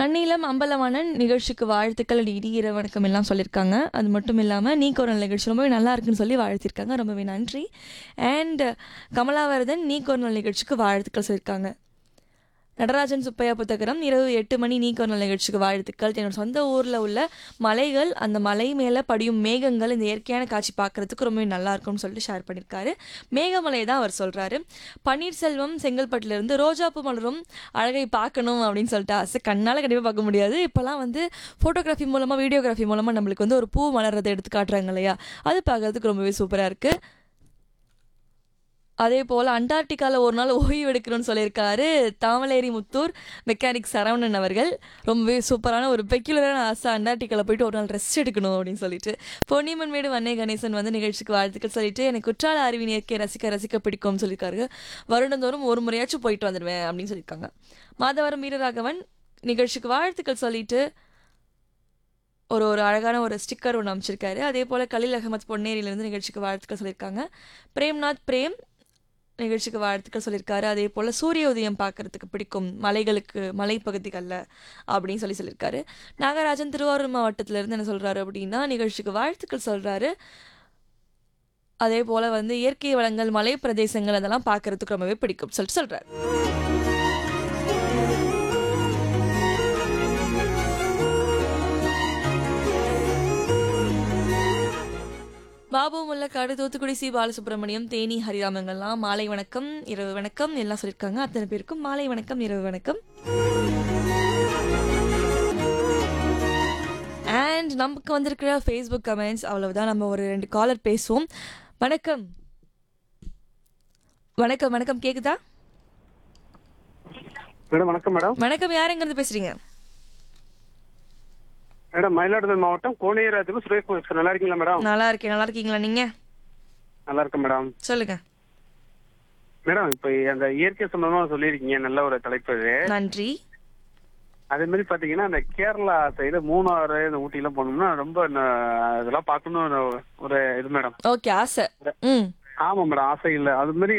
நன்னிலம் அம்பலவாணன் நிகழ்ச்சிக்கு வாழ்த்துக்கள் இடிகிற வணக்கம் எல்லாம் சொல்லியிருக்காங்க அது மட்டும் இல்லாமல் நீ ஒரு நிகழ்ச்சி ரொம்பவே நல்லா இருக்குன்னு சொல்லி வாழ்த்திருக்காங்க ரொம்பவே நன்றி அண்ட் கமலாவரதன் நீ ஒரு நிகழ்ச்சிக்கு வாழ்த்துக்கள் சொல்லியிருக்காங்க நடராஜன் சுப்பையா புத்தகரம் இரவு எட்டு மணி நீ ஒரு நிகழ்ச்சிக்கு வாழ்த்துக்கள் என்னோட சொந்த ஊரில் உள்ள மலைகள் அந்த மலை மேலே படியும் மேகங்கள் இந்த இயற்கையான காட்சி பார்க்கறதுக்கு ரொம்பவே நல்லா இருக்கும்னு சொல்லிட்டு ஷேர் பண்ணியிருக்காரு மேகமலை தான் அவர் சொல்கிறாரு பன்னீர்செல்வம் செங்கல்பட்டுலேருந்து ரோஜாப்பூ மலரும் அழகை பார்க்கணும் அப்படின்னு சொல்லிட்டு ஆசை கண்ணால் கண்டிப்பாக பார்க்க முடியாது இப்போல்லாம் வந்து ஃபோட்டோகிராஃபி மூலமாக வீடியோகிராஃபி மூலமாக நம்மளுக்கு வந்து ஒரு பூ மலர்றதை எடுத்து காட்டுறாங்க இல்லையா அது பார்க்கறதுக்கு ரொம்பவே சூப்பராக இருக்குது அதே போல் அண்டார்டிகாவில் ஒரு நாள் ஓய்வு எடுக்கணும்னு சொல்லியிருக்காரு தாமலேரி முத்தூர் மெக்கானிக் சரவணன் அவர்கள் ரொம்பவே சூப்பரான ஒரு பெக்யுலரான ஆசை அண்டார்டிகாவில் போயிட்டு ஒரு நாள் ரெஸ்ட் எடுக்கணும் அப்படின்னு சொல்லிட்டு பொன்னியம்மன் மேடு வன்னை கணேசன் வந்து நிகழ்ச்சிக்கு வாழ்த்துக்கள் சொல்லிட்டு எனக்கு குற்றால அருவின் இயற்கை ரசிக்க ரசிக்க பிடிக்கும்னு சொல்லியிருக்காரு வருடந்தோறும் ஒரு முறையாச்சும் போயிட்டு வந்துடுவேன் அப்படின்னு சொல்லியிருக்காங்க மாதவரம் வீரராகவன் நிகழ்ச்சிக்கு வாழ்த்துக்கள் சொல்லிட்டு ஒரு ஒரு அழகான ஒரு ஸ்டிக்கர் ஒன்று அமைச்சிருக்காரு அதே போல் கலில் அகமத் பொன்னேரியிலேருந்து நிகழ்ச்சிக்கு வாழ்த்துக்கள் சொல்லியிருக்காங்க பிரேம்நாத் பிரேம் நிகழ்ச்சிக்கு வாழ்த்துக்கள் சொல்லியிருக்காரு அதே போல் சூரிய உதயம் பார்க்கறதுக்கு பிடிக்கும் மலைகளுக்கு மலைப்பகுதிகளில் அப்படின்னு சொல்லி சொல்லியிருக்காரு நாகராஜன் திருவாரூர் மாவட்டத்திலேருந்து என்ன சொல்கிறாரு அப்படின்னா நிகழ்ச்சிக்கு வாழ்த்துக்கள் சொல்கிறாரு அதே போல் வந்து இயற்கை வளங்கள் மலை பிரதேசங்கள் அதெல்லாம் பார்க்கறதுக்கு ரொம்பவே பிடிக்கும் சொல்லிட்டு சொல்கிறாரு பாபு முல்லக்காடு தூத்துக்குடி சி பாலசுப்ரமணியம் தேனி ஹரிராமங்கள்லாம் மாலை வணக்கம் இரவு வணக்கம் எல்லாம் சொல்லியிருக்காங்க அத்தனை பேருக்கும் மாலை வணக்கம் இரவு வணக்கம் அண்ட் நமக்கு வந்திருக்கிற ஃபேஸ்புக் கமெண்ட்ஸ் அவ்வளவுதான் நம்ம ஒரு ரெண்டு காலர் பேசுவோம் வணக்கம் வணக்கம் வணக்கம் கேக்குதா மேடம் வணக்கம் மேடம் வணக்கம் யாருங்கிறது பேசுறீங்க மேடம் மயிலாடுதுறை மாவட்டம் கோணியராஜுக்கு சுரேஷ் பேசுறேன் நல்லா இருக்கீங்களா மேடம் நல்லா இருக்கேன் நல்லா இருக்கீங்களா நீங்க நல்லா இருக்கேன் மேடம் சொல்லுங்க மேடம் இப்ப அந்த இயற்கை சம்பந்தமா சொல்லியிருக்கீங்க நல்ல ஒரு தலைப்பு இது நன்றி அதே மாதிரி பாத்தீங்கன்னா அந்த கேரளா சைடு மூணாறு இந்த ஊட்டி எல்லாம் போனோம்னா ரொம்ப ந- அதெல்லாம் பார்க்கணும் ஒரு இது மேடம் ஓகே ஆசை ம் ஆமா மேடம் ஆசை இல்ல அது மாதிரி